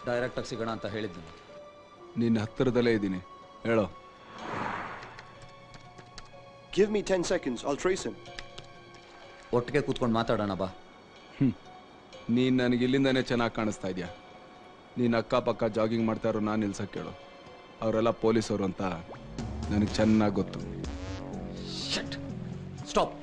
ಡೈರೆಕ್ಟಾಗಿ ಸಿಗೋಣ ಅಂತ ಹೇಳಿದ್ನು ನಿನ್ನ ಹತ್ತಿರದಲ್ಲೇ ಇದ್ದೀನಿ ಹೇಳೋ Give me 10 seconds, I'll trace him. ಒಟ್ಟಿಗೆ ಕೂತ್ಕೊಂಡು ಮಾತಾಡೋಣ ಬಾ ನೀನು ನನಗೆ ಇಲ್ಲಿಂದನೇ ಚೆನ್ನಾಗಿ ಕಾಣಿಸ್ತಾ ಇದೆಯಾ ನೀನು ಅಕ್ಕಪಕ್ಕ ಜಾಗಿಂಗ್ ಮಾಡ್ತಾ ಇರೋ ನಾನು ನಿಲ್ಸಕ್ಕೆ ಕೇಳು ಅವರೆಲ್ಲ ಪೊಲೀಸರು ಅಂತ ನನಗೆ ಚೆನ್ನಾಗಿ ಗೊತ್ತು shut stop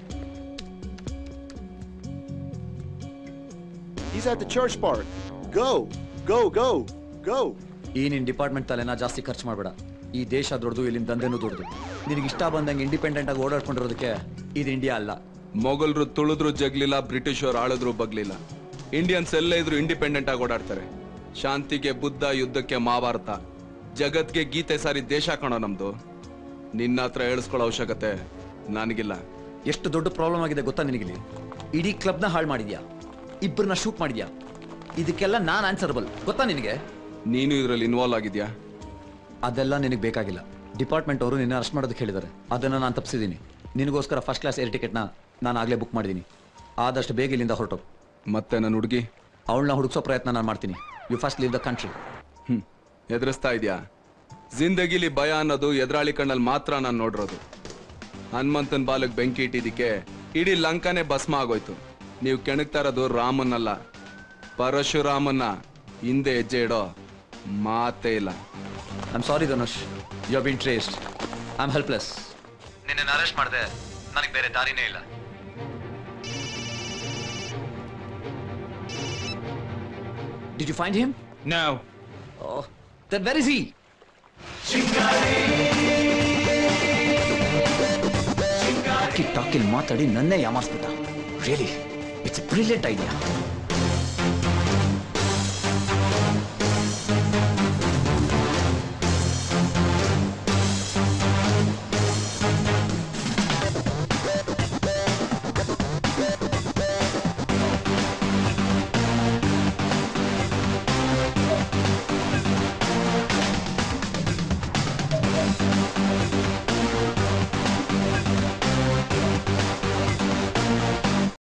He's at the church park. Go, go, go, go. ಈ ನಿನ್ ಡಿಪಾರ್ಟ್ಮೆಂಟ್ ತಲೆನ ಜಾಸ್ತಿ ಖರ್ಚು ಮಾಡಬೇಡ ಈ ದೇಶ ದೊಡ್ಡದು ಇಲ್ಲಿನ ದಂಧೆನೂ ದೊಡ್ಡದು ನಿನಗೆ ಇಷ್ಟ ಬಂದಂಗೆ ಇಂಡಿಪೆಂಡೆಂಟ್ ಆಗಿ ಓಡಾಡ್ಕೊಂಡಿರೋದಕ್ಕೆ ಇದು ಇಂಡಿಯಾ ಅಲ್ಲ ಮೊಘಲರು ತುಳಿದ್ರು ಜಗ್ಲಿಲ್ಲ ಬ್ರಿಟಿಷರು ಆಳಿದ್ರು ಬಗ್ಲಿಲ್ಲ ಇಂಡಿಯನ್ಸ್ ಎಲ್ಲೇ ಇದ್ರು ಇಂಡಿಪೆಂಡೆಂಟ್ ಆಗಿ ಓಡಾಡ್ತಾರೆ ಶಾಂತಿಗೆ ಬುದ್ಧ ಯುದ್ಧಕ್ಕೆ ಮಹಾಭಾರತ ಜಗತ್ಗೆ ಗೀತೆ ಸಾರಿ ದೇಶ ಕಾಣೋ ನಮ್ದು ನಿನ್ನ ಹತ್ರ ಹೇಳಿಸ್ಕೊಳ್ಳೋ ಅವಶ್ಯಕತೆ ನನಗಿಲ್ಲ ಎಷ್ಟು ದೊಡ್ಡ ಪ್ರಾಬ್ಲಮ್ ಆಗಿದೆ ಗೊತ್ತಾ ನಿನಗಿಲ್ಲಿ ಇಡೀ ಕ್ಲಬ್ನ ಹಾಳು ಮಾಡಿದ್ಯಾ ಇಬ್ಬರನ್ನ ಶೂಟ್ ಮಾಡಿದ್ಯಾ ಇದಕ್ಕೆಲ್ಲ ನಾನು ಆನ್ಸರಬಲ್ ಗೊತ್ತಾ ನಿನಗೆ ನೀನು ಇದರಲ್ಲಿ ಇನ್ವಾಲ್ವ್ ಆಗಿದ್ಯಾ ಅದೆಲ್ಲ ನಿನಗೆ ಬೇಕಾಗಿಲ್ಲ ಡಿಪಾರ್ಟ್ಮೆಂಟ್ ಅವರು ನಿನ್ನ ಅರೆಸ್ಟ್ ಮಾಡೋದಕ್ಕೆ ಹೇಳಿದ್ದಾರೆ ಅದನ್ನು ನಾನು ತಪ್ಪಿಸಿದ್ದೀನಿ ನಿನಗೋಸ್ಕರ ಫಸ್ಟ್ ಕ್ಲಾಸ್ ಏರ್ ಟಿಕೆಟ್ನ ನಾನು ಆಗಲೇ ಬುಕ್ ಮಾಡಿದ್ದೀನಿ ಆದಷ್ಟು ಬೇಗ ಇಲ್ಲಿಂದ ಹೊರಟು ಮತ್ತೆ ನನ್ನ ಹುಡುಗಿ ಅವಳನ್ನ ಹುಡುಕ್ಸೋ ಪ್ರಯತ್ನ ನಾನು ಮಾಡ್ತೀನಿ you first leave the country hmm ಎದುರಿಸ್ತಾ ಇದೆಯಾ ಜಿಂದಗಿಲಿ ಭಯ ಅನ್ನೋದು ಎದುರಾಳಿ ಕಣ್ಣಲ್ಲಿ ಮಾತ್ರ ನಾನು ನೋಡಿರೋದು ಹನುಮಂತನ ಬಾಲಕ್ ಬೆಂಕಿ ಇಟ್ಟಿದ್ದಕ್ಕೆ ಇಡೀ ಲಂಕಾನೇ ಭಸ್ಮ ಆಗೋಯ್ತು ನೀವು ಕೆಣಕ್ತಾ ಇರೋದು ರಾಮನ್ನಲ್ಲ ಪರಶುರಾಮನ್ನ ಹಿಂದೆ ಹೆಜ್ಜೆ ಇಡೋ ಮಾತೇ ಇಲ್ಲ I am sorry Dhanush you have been traced I am helpless ನಿನ್ನ ಅರೆಸ್ಟ್ ಮಾಡಿದೆ ನನಗೆ ಬೇರೆ ದಾರಿನೇ ಇಲ್ಲ did you find him No. Then where is he ಟಾಕಿಲ್ ಮಾತಾಡಿ ನನ್ನೇ ಯಾಮಾರಿಸ್ಬಿಟ್ಟ really it's a brilliant idea